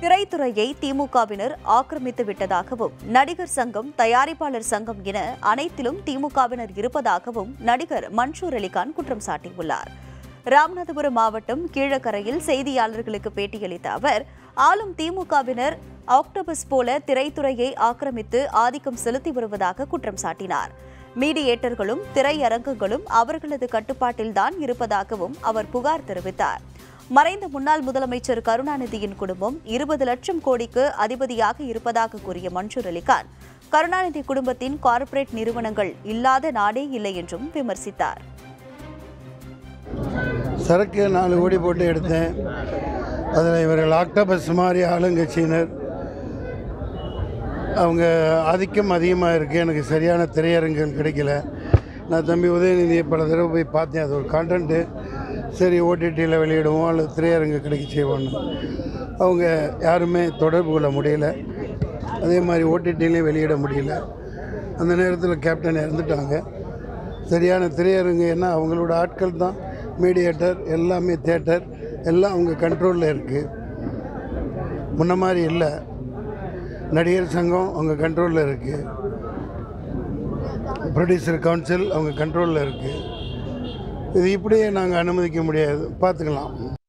திரைத்துறையை திமுகவினர் ஆக்கிரமித்து விட்டதாகவும் நடிகர் சங்கம் தயாரிப்பாளர் சங்கம் என அனைத்திலும் திமுகவினர் இருப்பதாகவும் நடிகர் மன்சூர் அலிகான் குற்றம் சாட்டியுள்ளார் ராமநாதபுரம் மாவட்டம் கீழக்கரையில் செய்தியாளர்களுக்கு பேட்டியளித்த அவர் ஆளும் திமுகவினர் ஆக்டோபஸ் போல திரைத்துறையை ஆக்கிரமித்து ஆதிக்கம் செலுத்தி வருவதாக குற்றம் சாட்டினார் மீடியேட்டர்களும் திரையரங்குகளும் அவர்களது கட்டுப்பாட்டில்தான் இருப்பதாகவும் அவர் புகார் தெரிவித்தார் மறைந்த முன்னாள் முதலமைச்சர் கருணாநிதியின் குடும்பம் இருபது லட்சம் கோடிக்கு அதிபதியாக இருப்பதாக கூறிய மன்சூர் அலிகான் கருணாநிதி குடும்பத்தின் கார்ப்பரேட் நிறுவனங்கள் இல்லாத நாடே இல்லை என்றும் விமர்சித்தார் சரக்கு நாலு கோடி போட்டு எடுத்தேன் அதில் இவர்கள் ஆக்டோபஸ் மாதிரி ஆளுங்கட்சியினர் அவங்க ஆதிக்கம் அதிகமாக இருக்குது எனக்கு சரியான திரையரங்குகள் கிடைக்கல நான் தம்பி உதயநிதியை பல தடவை போய் பார்த்தேன் அது ஒரு கான்டென்ட்டு சரி ஓடிடியில் வெளியிடுவோம் அல்லது திரையரங்கு கிடைக்க செய்வோன்னு அவங்க யாருமே தொடர்பு கொள்ள முடியல அதே மாதிரி ஓடிடிலையும் வெளியிட முடியல அந்த நேரத்தில் கேப்டன் இறந்துட்டாங்க சரியான திரையரங்கு ஏன்னா அவங்களோட ஆட்கள் தான் மீடியேட்டர் எல்லாமே தேட்டர் எல்லாம் அவங்க கண்ட்ரோலில் இருக்குது முன்ன மாதிரி இல்லை நடிகர் சங்கம் அவங்க கண்ட்ரோலில் இருக்குது ப்ரொடியூசர் கவுன்சில் அவங்க கண்ட்ரோலில் இருக்குது இது இப்படியே நாங்கள் அனுமதிக்க முடியாது பார்த்துக்கலாம்